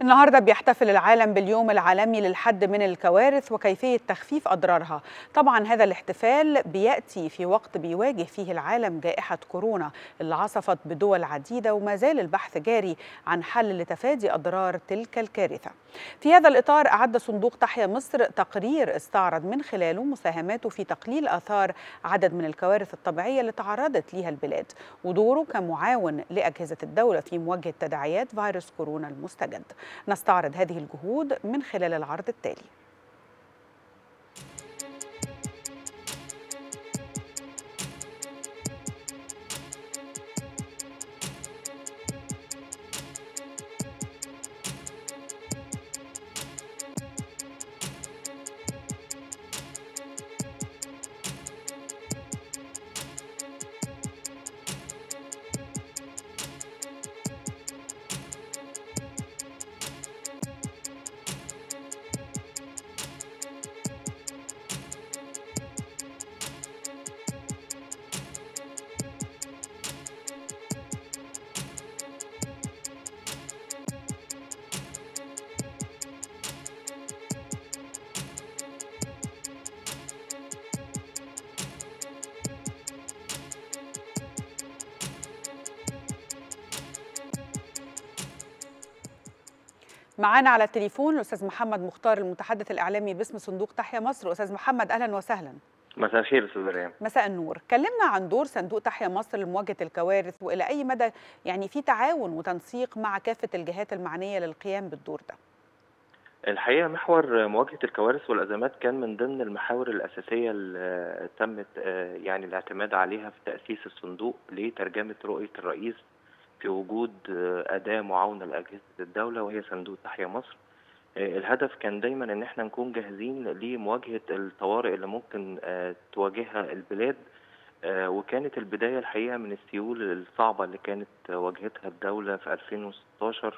النهارده بيحتفل العالم باليوم العالمي للحد من الكوارث وكيفيه تخفيف اضرارها. طبعا هذا الاحتفال بياتي في وقت بيواجه فيه العالم جائحه كورونا اللي عصفت بدول عديده وما زال البحث جاري عن حل لتفادي اضرار تلك الكارثه. في هذا الاطار اعد صندوق تحيا مصر تقرير استعرض من خلاله مساهماته في تقليل اثار عدد من الكوارث الطبيعيه اللي تعرضت ليها البلاد ودوره كمعاون لاجهزه الدوله في مواجهه تداعيات فيروس كورونا المستجد. نستعرض هذه الجهود من خلال العرض التالي معانا على التليفون الاستاذ محمد مختار المتحدث الاعلامي باسم صندوق تحيا مصر استاذ محمد اهلا وسهلا مساء الخير استاذ ريان مساء النور كلمنا عن دور صندوق تحيا مصر لمواجهه الكوارث والى اي مدى يعني في تعاون وتنسيق مع كافه الجهات المعنيه للقيام بالدور ده الحقيقه محور مواجهه الكوارث والازمات كان من ضمن المحاور الاساسيه اللي تمت يعني الاعتماد عليها في تاسيس الصندوق لترجمه رؤيه الرئيس في وجود أداة معاونة لأجهزة الدولة وهي صندوق تحيا مصر الهدف كان دايما ان احنا نكون جاهزين لمواجهة الطوارئ اللي ممكن تواجهها البلاد وكانت البداية الحقيقة من السيول الصعبة اللي كانت واجهتها الدولة في 2016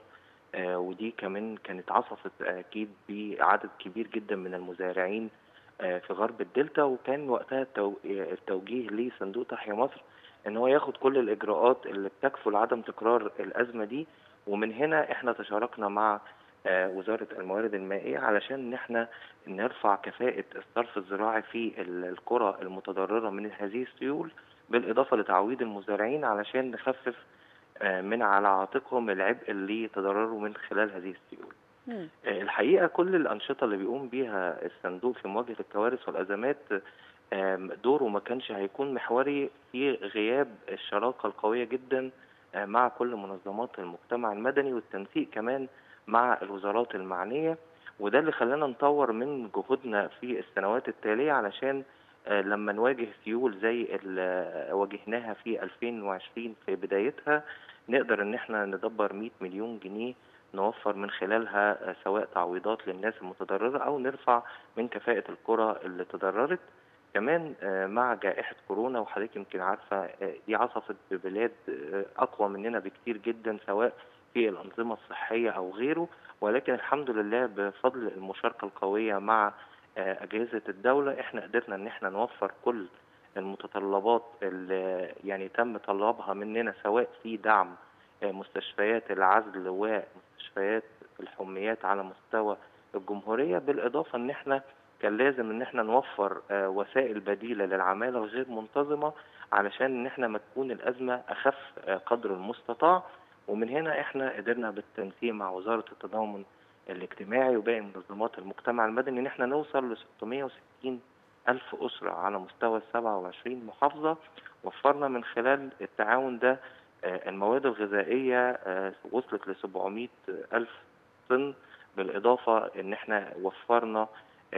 ودي كمان كانت عصفت أكيد بعدد كبير جدا من المزارعين في غرب الدلتا وكان وقتها التوجيه لصندوق تحيا مصر ان هو ياخد كل الاجراءات اللي بتكفل عدم تكرار الازمه دي ومن هنا احنا تشاركنا مع وزاره الموارد المائيه علشان ان احنا نرفع كفاءه الصرف الزراعي في القرى المتضرره من هذه السيول بالاضافه لتعويض المزارعين علشان نخفف من على عاتقهم العبء اللي تضرروا من خلال هذه السيول. الحقيقه كل الانشطه اللي بيقوم بيها الصندوق في مواجهه الكوارث والازمات دوره ما كانش هيكون محوري في غياب الشراكة القوية جدا مع كل منظمات المجتمع المدني والتنسيق كمان مع الوزارات المعنية وده اللي خلانا نطور من جهودنا في السنوات التالية علشان لما نواجه سيول زي اللي واجهناها في 2020 في بدايتها نقدر ان احنا ندبر 100 مليون جنيه نوفر من خلالها سواء تعويضات للناس المتضررة او نرفع من كفاءة القرى اللي تضررت كمان مع جائحة كورونا وحضرتك يمكن عارفة دي عصفت ببلاد أقوى مننا بكتير جدا سواء في الأنظمة الصحية أو غيره ولكن الحمد لله بفضل المشاركة القوية مع أجهزة الدولة إحنا قدرنا إن إحنا نوفر كل المتطلبات اللي يعني تم طلبها مننا سواء في دعم مستشفيات العزل ومستشفيات الحميات على مستوى الجمهورية بالإضافة إن إحنا كان لازم ان احنا نوفر وسائل بديله للعماله الغير منتظمه علشان ان احنا ما تكون الازمه اخف قدر المستطاع ومن هنا احنا قدرنا بالتنسيق مع وزاره التضامن الاجتماعي وباقي منظمات المجتمع المدني ان احنا نوصل ل 660 الف اسره على مستوى ال 27 محافظه وفرنا من خلال التعاون ده المواد الغذائيه وصلت ل 700 الف طن بالاضافه ان احنا وفرنا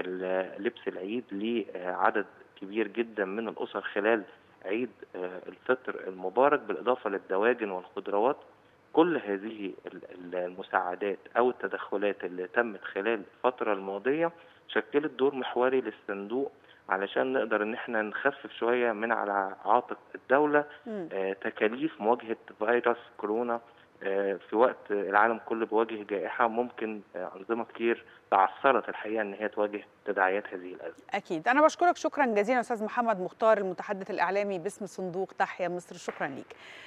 لبس العيد لعدد كبير جدا من الأسر خلال عيد الفطر المبارك بالإضافة للدواجن والخضروات كل هذه المساعدات أو التدخلات اللي تمت خلال الفترة الماضية شكلت دور محوري للصندوق علشان نقدر ان احنا نخفف شويه من على عاتق الدوله آه تكاليف مواجهه فيروس كورونا آه في وقت العالم كله بيواجه جائحه ممكن آه انظمه كتير تعثرت الحقيقه ان هي تواجه تداعيات هذه الازمه. اكيد انا بشكرك شكرا جزيلا استاذ محمد مختار المتحدث الاعلامي باسم صندوق تحيا مصر شكرا ليك.